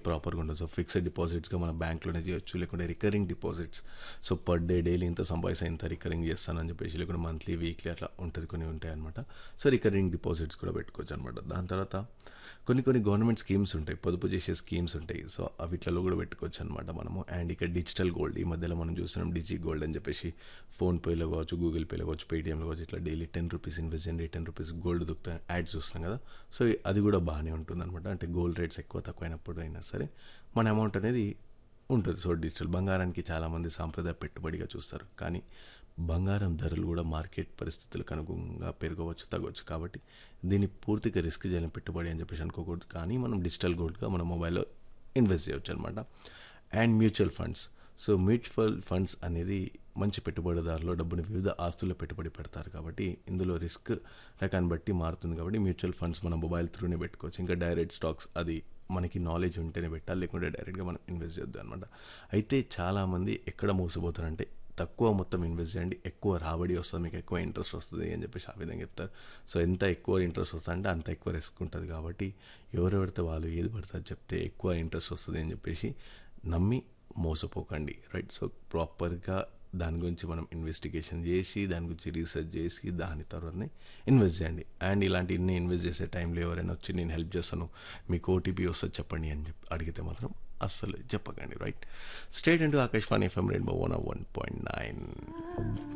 ప్రాపర్గా ఉండదు so fixed డిపాజిట్స్గా మన బ్యాంక్లోనే చేయొచ్చు లేకుంటే recurring deposits so per day daily ఇంత సంపాదిస్తే ఇంత రికరింగ్ చేస్తానని చెప్పేసి లేకుంటే మంత్లీ వీక్లీ అట్లా ఉంటుంది కొన్ని ఉంటాయి అనమాట సో రికరింగ్ డిపాజిట్స్ కూడా పెట్టుకోవచ్చు అనమాట దాని తర్వాత కొన్ని కొన్ని గవర్నమెంట్ స్కీమ్స్ ఉంటాయి పొదుపు చేసే స్కీమ్స్ ఉంటాయి సో అవిట్లలో కూడా పెట్టుకోవచ్చు అనమాట మనము అండ్ ఇక్కడ డిజిటల్ గోల్డ్ ఈ మధ్యలో మనం చూస్తున్నాం డిజి గోల్డ్ అని చెప్పేసి ఫోన్పేలో కావచ్చు గూగుల్ పేలో కావచ్చు పేటీఎంలో కావచ్చు ఇట్లా డైలీ టెన్ రూపీస్ ఇన్వెస్ట్ చేయండి టెన్ రూపీస్ గోల్డ్ దొరుకుతా యాడ్స్ చూస్తున్నాం కదా సో అది కూడా బాగానే ఉంటుంది అనమాట అంటే గోల్డ్ రేట్స్ ఎక్కువ తక్కువ అయినప్పుడు అయినా సరే మన అమౌంట్ అనేది ఉంటుంది సో డిజిటల్ బంగారానికి చాలామంది సాంప్రదాయ పెట్టుబడిగా చూస్తారు కానీ బంగారం ధరలు కూడా మార్కెట్ పరిస్థితులకు అనుగుణంగా పెరగవచ్చు తగ్గవచ్చు కాబట్టి దీన్ని పూర్తిగా రిస్క్ చేయలేని పెట్టుబడి అని చెప్పేసి అనుకోకూడదు కానీ మనం డిజిటల్ గోల్డ్గా మన మొబైల్లో ఇన్వెస్ట్ చేయవచ్చు అనమాట and mutual funds so mutual funds అనేది మంచి పెట్టుబడిదారులు డబ్బుని వివిధ ఆస్తుల్లో పెట్టుబడి పెడతారు కాబట్టి ఇందులో రిస్క్ రకాన్ని బట్టి మారుతుంది కాబట్టి మ్యూచువల్ ఫండ్స్ మన మొబైల్ త్రూనే పెట్టుకోవచ్చు ఇంకా డైరెక్ట్ స్టాక్స్ అది మనకి నాలెడ్జ్ ఉంటేనే పెట్టాలి లేకుంటే డైరెక్ట్గా మనం ఇన్వెస్ట్ చేద్దాం అనమాట అయితే చాలామంది ఎక్కడ మోసపోతారంటే తక్కువ మొత్తం ఇన్వెస్ట్ చేయండి ఎక్కువ రాబడి వస్తుంది మీకు ఎక్కువ ఇంట్రెస్ట్ వస్తుంది అని చెప్పేసి ఆ విధంగా చెప్తారు సో ఎంత ఎక్కువ ఇంట్రెస్ట్ వస్తుంది అంటే అంత ఎక్కువ రిస్క్ ఉంటుంది కాబట్టి ఎవరు పడితే వాళ్ళు ఏది పడితే అది చెప్తే ఎక్కువ ఇంట్రెస్ట్ వస్తుంది అని చెప్పేసి నమ్మి మోసపోకండి రైట్ సో ప్రాపర్గా దాని గురించి మనం ఇన్వెస్టిగేషన్ చేసి దాని గురించి రీసెర్చ్ చేసి దాని తర్వాతనే ఇన్వెస్ట్ చేయండి అండ్ ఇలాంటి ఇన్ని ఇన్వెస్ట్ చేసే టైంలో ఎవరైనా వచ్చి నేను హెల్ప్ చేస్తాను మీకు ఓటీపీ వస్తుంది చెప్పండి అని చెప్పి అడిగితే మాత్రం అస్సలు చెప్పకండి రైట్ స్టేట్ అంటూ Akashvani FM rainbow one one point nine